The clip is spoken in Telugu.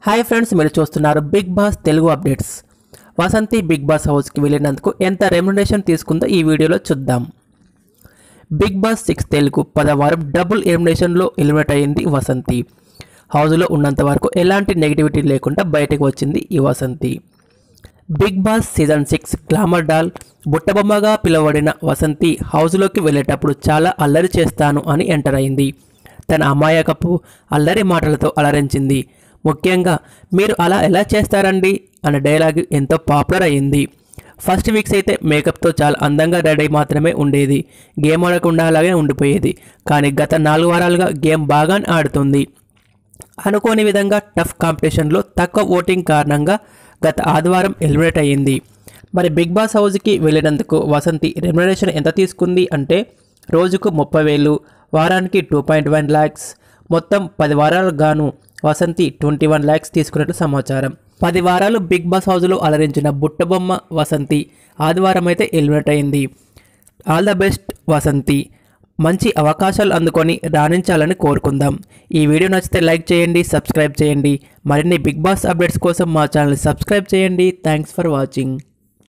హాయ్ ఫ్రెండ్స్ మీరు చూస్తున్నారు Bigg Boss Telugu updates Vasanthi Bigg Boss హౌస్కి వెళ్ళినందుకు ఎంత రెమ్యునరేషన్ తీసుకుందో ఈ వీడియోలో చూద్దాం బిగ్ బాస్ సిక్స్ తెలుగు పదవారం డబుల్ ఎలిమినేషన్లో ఎలిమినేట్ అయింది వసంతి హౌస్లో ఉన్నంత వరకు ఎలాంటి నెగిటివిటీ లేకుండా బయటకు వచ్చింది ఈ Vasanthi Bigg Boss season six glamour doll బుట్టబొమ్మగా పిలువబడిన వసంతి హౌస్లోకి వెళ్ళేటప్పుడు చాలా అల్లరి చేస్తాను అని ఎంటర్ అయింది తన అమాయకపు అల్లరి మాటలతో అలరించింది ముఖ్యంగా మీరు అలా ఎలా చేస్తారండి అనే డైలాగ్ ఎంతో పాపులర్ అయ్యింది ఫస్ట్ వీక్స్ అయితే మేకప్తో చాలా అందంగా రెడీ మాత్రమే ఉండేది గేమ్ ఆడకుండా అలాగే ఉండిపోయేది కానీ గత నాలుగు వారాలుగా గేమ్ బాగానే ఆడుతుంది అనుకోని విధంగా టఫ్ కాంపిటీషన్లో తక్కువ ఓటింగ్ కారణంగా గత ఆదివారం ఎలిమినేట్ అయ్యింది మరి బిగ్ బాస్ హౌస్కి వెళ్ళినందుకు వసంతి రెమ్యునరేషన్ ఎంత తీసుకుంది అంటే రోజుకు ముప్పై వేలు వారానికి టూ పాయింట్ వన్ ల్యాక్స్ మొత్తం పది వారాలకు గాను వసంతి ట్వంటీ వన్ ల్యాక్స్ తీసుకున్నట్లు సమాచారం పది వారాలు బిగ్ బాస్ హౌస్లో అలరించిన బుట్టబొమ్మ వసంతి ఆదివారం అయితే ఎలిమినేట్ అయింది ఆల్ ద బెస్ట్ వసంతి మంచి అవకాశాలు అందుకొని రాణించాలని కోరుకుందాం ఈ వీడియో నచ్చితే లైక్ చేయండి సబ్స్క్రైబ్ చేయండి మరిన్ని బిగ్ బాస్ అప్డేట్స్ కోసం మా ఛానల్ సబ్స్క్రైబ్ చేయండి థ్యాంక్స్ ఫర్ వాచింగ్